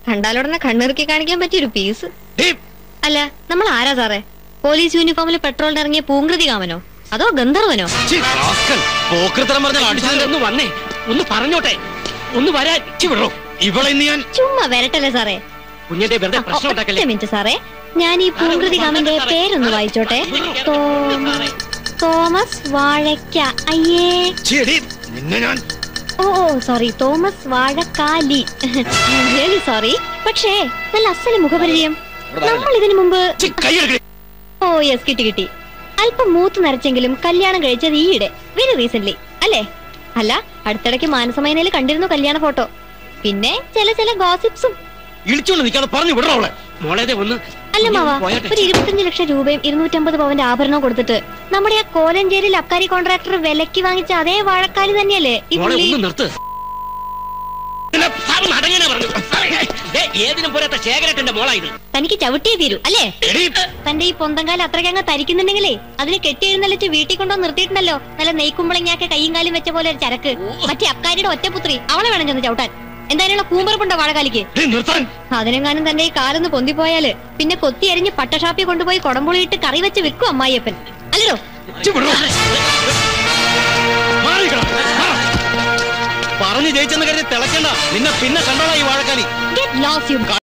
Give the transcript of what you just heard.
കണ്ടാലുടനെ കണ്ണിറുക്കി കാണിക്കാൻ പറ്റിയൊരു piece day, അല്ല നമ്മൾ ആരാ സാറേ പോലീസ് യൂണിഫോമിൽ പെട്രോളിന് ഇറങ്ങിയ പൂങ്കൃതി കാമനോ അതോ ഗന്ധർവനോ ഛീ, റാസ്കൽ. പോക്കൃത്തരം പറഞ്ഞാൽ അടിച്ചതിന്റെ ഒന്ന് വന്നേ ഒന്ന് പറഞ്ഞോട്ടെ ഒന്ന് വരാൻ ഇച്ചി വിടറോ ഇവളെ ഇന്ന് ഞാൻ ചുമ്മാ വരട്ടല്ലേ സാറേ കുഞ്ഞിന്റെ വെറുതെ ആ, പ്രശ്നം ഒറ്റ ഉണ്ടാക്കല്ലേ മിനിറ്റ് സാറേ ഞാൻ ഈ പൂങ്കൃതി കാമന്റെ പേരൊന്ന് വായിച്ചോട്ടെ തോ- തോമസ് വാഴയ്ക്ക അയ്യേ ഛീ, എടീ, നിന്നെ ഞാൻ ഓ ഓ sorry Thomas Vazhakkali really sorry പക്ഷേ നല്ല അസല് മുഖപരിചയം നമ്മൾ ഇതിനു മുമ്പ് ഛീ, കൈയെടുക്കണേ ഓ യെസ് കിട്ടി കിട്ടി അല്പം മൂത്ത് നരച്ചെങ്കിലും കല്യാണം കഴിച്ചത് ഈയിടെ വെരി റീസെന്റ് അല്ലേ അല്ല അടുത്തിടയ്ക്ക് മാനസമയനയിൽ കണ്ടിരുന്നു കല്യാണ ഫോട്ടോ പിന്നെ ചില ചില ഗോസിപ്സും ഇളിച്ചോണ്ട് നിൽക്കാതെ പറഞ്ഞു വിടറോ അവളെ മോളേതെ ഒന്ന് അല്ല കുഞ്ഞ് മാവ പോയാട്ടെ. ഒരു ഇരുപത്തഞ്ച് ലക്ഷം രൂപയും ഇരുന്നൂറ്റമ്പത് പവന്റെ ആഭരണവും കൊടുത്തിട്ട് നമ്മുടെ ആ കോലഞ്ചേരിയിൽ അബ്കാരി കോൺട്രാക്ടർ വിലക്ക് വാങ്ങിച്ച അതേ വാഴക്കാലി തന്നെയല്ലേ ഈ മോളെ പുള്ളി ഒന്ന് നിർത്ത് സാറ് നടങ്ങനെ പറഞ്ഞു ദേ, ഏതിനും പോരാത്ത ശേഖരട്ടന്റെ മോളാ ഇത് തനിക്ക് ചവിട്ടിയേ തീരൂ അല്ലേ എടീ, തന്റെ ഈ പൊന്തങ്കാലം അത്രയ്ക്കങ്ങ് തരിക്കുന്നുണ്ടെങ്കിലേ അതിന് കെട്ടി എഴുന്നള്ളിച്ച് വീട്ടിൽ കൊണ്ടുവന്ന് നിർത്തിയിട്ടുണ്ടല്ലോ നല്ല നെയ്ക്കുമ്പളങ്ങാക്കെ കൈയും കാലും വെച്ച പോലെ ഒരു ചരക്ക് മറ്റേ അബ്കാരിയുടെ ഒറ്റപുത്രി അവളെ വേണം ചെന്ന് ചവിട്ടാൻ എന്തായാലും കൂമ്പറപ്പുണ്ടോ വാഴക്കാലിക്ക് ഡേ, നിർത്താൻ അതിനെങ്ങാനും തന്റെ ഈ കാലൊന്ന് പൊന്തിപ്പോയാല് പിന്നെ കൊത്തി എരിഞ്ഞ് പട്ടഷാപ്പിൽ കൊണ്ടുപോയി കുടംപുളിയിട്ട് കറി വെച്ച് വിൽക്കും അമ്മായിയപ്പൻ അല്ലടോ ഇച്ചി വിടറോ മാറി നിൽക്കണം. മാറ്. പറഞ്ഞു ജയിച്ചെന്ന് കരുതി തിളക്കണ്ട നിന്നെ പിന്നെ കണ്ടോളാ ഈ വാഴക്കാലി ഗെറ്റ് ലോസ് യു